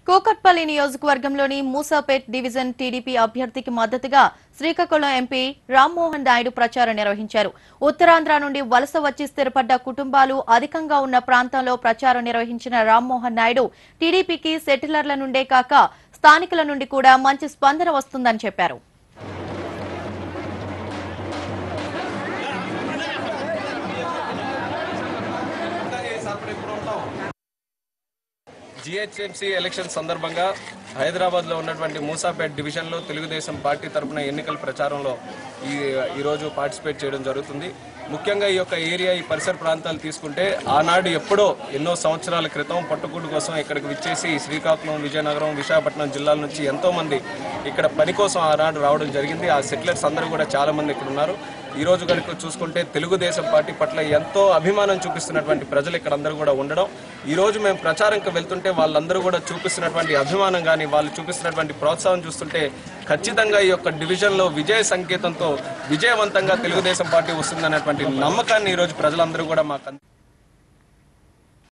కూకట్పల్లి నియోజకవర్గంలోని Moosapet division TDP అభ్యర్థికి మద్దతుగా శ్రీకాకుళం ఎంపీ రామ్మోహన్ నాయుడు ప్రచారం నిర్వహించారు ఉత్తరాంధ్ర నుండి వలస వచ్చి స్థిరపడ్డ కుటుంబాలు అధికంగా ఉన్న ప్రాంతంలో ప్రచారం నిర్వహించిన రామ్మోహన్ నాయుడు టీడీపీకి సెటిలర్ల నుండే కాక స్థానికుల నుండి కూడా మంచి స్పందన వస్తుందని చెప్పారు జిహెచ్ఎంసీ ఎలక్షన్ సందర్భంగా హైదరాబాద్ లో ఉన్నటువంటి మూసాపేట్ డివిజన్ లో తెలుగుదేశం పార్టీ తరపున ఎన్నికల ప్రచారంలో ఈ ఈరోజు పార్టిసిపేట్ చేయడం జరుగుతుంది ముఖ్యంగా ఈ యొక్క ఏరియా ఈ పరిసర ప్రాంతాలు తీసుకుంటే ఆనాడు ఎప్పుడో ఎన్నో సంవత్సరాల క్రితం పట్టుకూడు కోసం ఇక్కడికి విచ్చేసి శ్రీకాకుళం విజయనగరం విశాఖపట్నం జిల్లాల నుంచి ఎంతో మంది ఇక్కడ పని కోసం ఆనాడు రావడం జరిగింది ఆ సెటిలర్స్ అందరూ కూడా చాలా మంది ఇక్కడ ఉన్నారు ఈ రోజు కనుక చూసుకుంటే తెలుగుదేశం పార్టీ పట్ల ఎంతో అభిమానం చూపిస్తున్నటువంటి ప్రజలు ఇక్కడ అందరూ కూడా ఉండడం ఈ రోజు మేము ప్రచారంకి వెళ్తుంటే వాళ్ళందరూ కూడా చూపిస్తున్నటువంటి అభిమానం కానీ వాళ్ళు చూపిస్తున్నటువంటి ప్రోత్సాహం చూస్తుంటే ఖచ్చితంగా ఈ యొక్క డివిజన్ లో విజయ సంకేతంతో విజయవంతంగా తెలుగుదేశం పార్టీ వస్తుందన్నటువంటి నమ్మకాన్ని ఈ రోజు ప్రజలందరూ కూడా మాకు అంది-